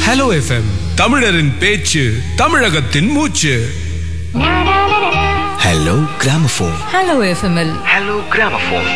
hello FM தமிழரின் பேச்சு தமிழகத்தின் மூச்சு ஹலோ கிராமபோன் ஹலோ எஃப்எம்எல் ஹலோ கிராமபோன்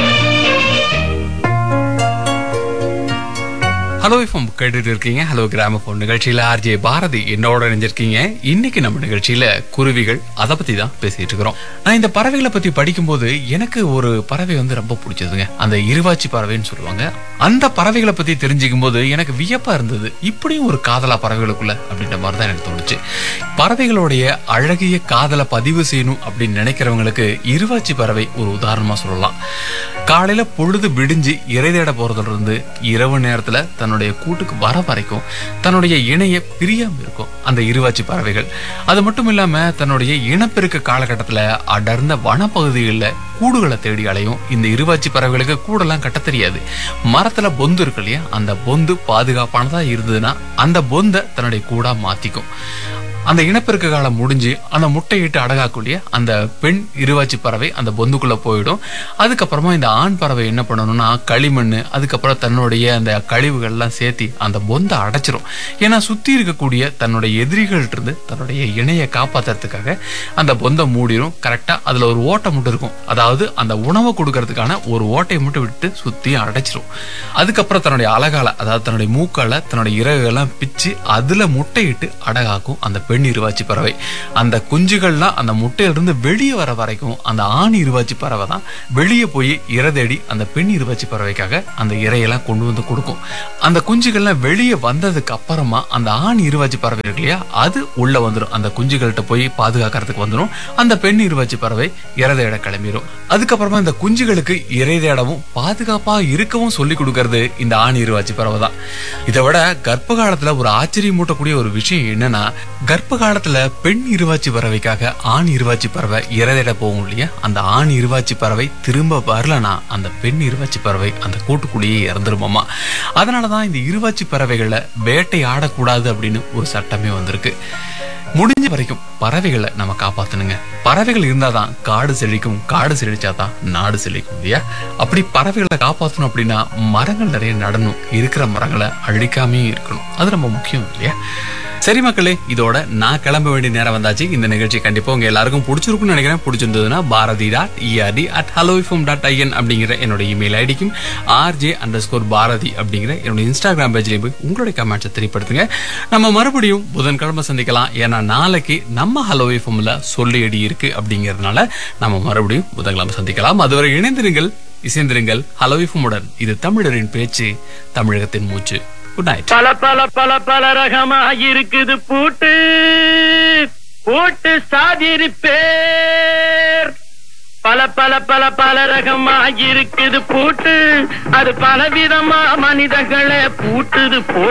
ஹலோ எஃப்எம் கேட்டுட்டு இருக்கீங்க ஹலோ கிராமபோன் நிகழ்ச்சியில ஆர்ஜே பாரதி என்னோட இணைஞ்சிருக்கீங்க இன்னைக்கு நம்ம நிகழ்ச்சியில குருவிகள் அதை பத்தி தான் பேசிட்டு இருக்கிறோம் நான் இந்த பறவைகளை பத்தி படிக்கும்போது எனக்கு ஒரு பறவை வந்து ரொம்ப பிடிச்சதுங்க அந்த இருவாச்சி பறவைன்னு சொல்லுவாங்க அந்த பறவைகளை பத்தி தெரிஞ்சுக்கும் போது எனக்கு வியப்பா இருந்தது இப்படியும் ஒரு காதலா பறவைகளுக்குள்ள அப்படின்ற மாதிரி தான் எனக்கு தோணுச்சு பறவைகளுடைய அழகிய காதலை பதிவு செய்யணும் அப்படின்னு நினைக்கிறவங்களுக்கு இருவாச்சி பறவை ஒரு உதாரணமா சொல்லலாம் காலையில பொழுது விடிஞ்சு இறை தேட போறதுல இருந்து இரவு நேரத்துல தன்னுடைய கூட்டுக்கு வர வரைக்கும் தன்னுடைய இணைய பிரியாம இருக்கும் அந்த இருவாச்சி பறவைகள் அது மட்டும் இல்லாம தன்னுடைய இனப்பெருக்க காலகட்டத்துல அடர்ந்த வனப்பகுதிகளில் கூடுகளை தேடி அலையும் இந்த இருவாச்சி பறவைகளுக்கு கூடெல்லாம் கட்ட தெரியாது மரத்துல பொந்து இருக்கு இல்லையா அந்த பொந்து பாதுகாப்பானதா இருந்ததுன்னா அந்த பொந்தை தன்னுடைய கூடா மாத்திக்கும் அந்த இனப்பெருக்க காலம் முடிஞ்சு அந்த முட்டையிட்டு அடகாக்கூடிய அந்த பெண் இருவாச்சி பறவை அந்த பொந்துக்குள்ள போயிடும் அதுக்கப்புறமா இந்த ஆண் பறவை என்ன பண்ணணும்னா களிமண் அதுக்கப்புறம் தன்னுடைய அந்த கழிவுகள்லாம் சேர்த்தி அந்த பொந்தை அடைச்சிரும் ஏன்னா சுத்தி இருக்கக்கூடிய தன்னுடைய எதிரிகள்ட்ட இருந்து தன்னுடைய இணையை காப்பாத்துறதுக்காக அந்த பொந்தை மூடிடும் கரெக்டா அதுல ஒரு ஓட்டை மட்டும் இருக்கும் அதாவது அந்த உணவை கொடுக்கறதுக்கான ஒரு ஓட்டையை மட்டும் விட்டு சுத்தி அடைச்சிரும் அதுக்கப்புறம் தன்னுடைய அழகால அதாவது தன்னுடைய மூக்கால தன்னுடைய இறகுகள்லாம் பிச்சு அதுல முட்டையிட்டு அடகாக்கும் அந்த பெண் இருவாச்சி பறவை அந்த குஞ்சுகள்லாம் அந்த முட்டையிலிருந்து வெளியே வர வரைக்கும் அந்த ஆண் இருவாச்சி பறவை தான் வெளியே போய் இரை தேடி அந்த பெண் இருவாச்சி பறவைக்காக அந்த இரையெல்லாம் கொண்டு வந்து கொடுக்கும் அந்த குஞ்சுகள்லாம் வெளியே வந்ததுக்கு அப்புறமா அந்த ஆண் இருவாச்சி பறவை இருக்கு இல்லையா அது உள்ள வந்துடும் அந்த குஞ்சுகள்கிட்ட போய் பாதுகாக்கிறதுக்கு வந்துடும் அந்த பெண் இருவாச்சி பறவை இரை தேட கிளம்பிடும் அதுக்கப்புறமா இந்த குஞ்சுகளுக்கு இறை தேடவும் பாதுகாப்பா இருக்கவும் சொல்லி கொடுக்கறது இந்த ஆண் இருவாச்சி பறவை தான் இதை விட கர்ப்ப காலத்துல ஒரு ஆச்சரியம் மூட்டக்கூடிய ஒரு விஷயம் என்னன்னா கர்ப்ப காலத்துல பெண் இருவாச்சி பறவைக்காக ஆண் இருவாச்சி பறவை இறதிட போகும் இல்லையா அந்த ஆண் இருவாச்சி பறவை திரும்ப வரலனா அந்த பெண் இருவாச்சி பறவை அந்த கூட்டுக்குள்ளேயே இறந்துருமாமா அதனாலதான் இந்த இருவாச்சி பறவைகளை வேட்டை ஆடக்கூடாது அப்படின்னு ஒரு சட்டமே வந்திருக்கு முடிஞ்ச வரைக்கும் பறவைகளை நம்ம காப்பாத்தணுங்க பறவைகள் இருந்தாதான் காடு செழிக்கும் காடு செழிச்சாதான் நாடு செழிக்கும் இல்லையா அப்படி பறவைகளை காப்பாத்தணும் அப்படின்னா மரங்கள் நிறைய நடணும் இருக்கிற மரங்களை அழிக்காமே இருக்கணும் அது ரொம்ப முக்கியம் இல்லையா சரி மக்களே இதோட நான் கிளம்ப வேண்டிய நேரம் வந்தாச்சு இந்த நிகழ்ச்சி கண்டிப்பா உங்க எல்லாருக்கும் பிடிச்சிருக்கும்னு நினைக்கிறேன் பிடிச்சிருந்ததுன்னா Bharathi dot ERT at hello fm dot IN அப்படிங்கிற என்னோட இமெயில் ஐடிக்கும் ஆர்ஜே அண்டர் ஸ்கோர் பாரதி அப்படிங்கிற என்னோட இன்ஸ்டாகிராம் பேஜ்லேயும் போய் உங்களுடைய கமெண்ட்ஸை தெரியப்படுத்துங்க நம்ம மறுபடியும் புதன்கிழமை சந்திக்கலாம் ஏன்னா நாளைக்கு நம்ம ஹலோ எஃப்எம்ல சொல்லி அடி இருக்கு அப்படிங்கிறதுனால நம்ம மறுபடியும் புதன்கிழமை சந்திக்கலாம் அதுவரை இணைந்திருங்கள் இசைந்திருங்கள் ஹலோ எஃப்எம்முடன் இது தமிழரின் பேச்சு தமிழகத்தின் மூச்சு குட் நைட் பல பல பல பல ரகமா இருக்குது பூட்டு பூட்டு சாதிரி பேர் பல பல பல பல ரகமா இருக்குது பூட்டு அது பல விதமா மனிதர்களை பூட்டுது போ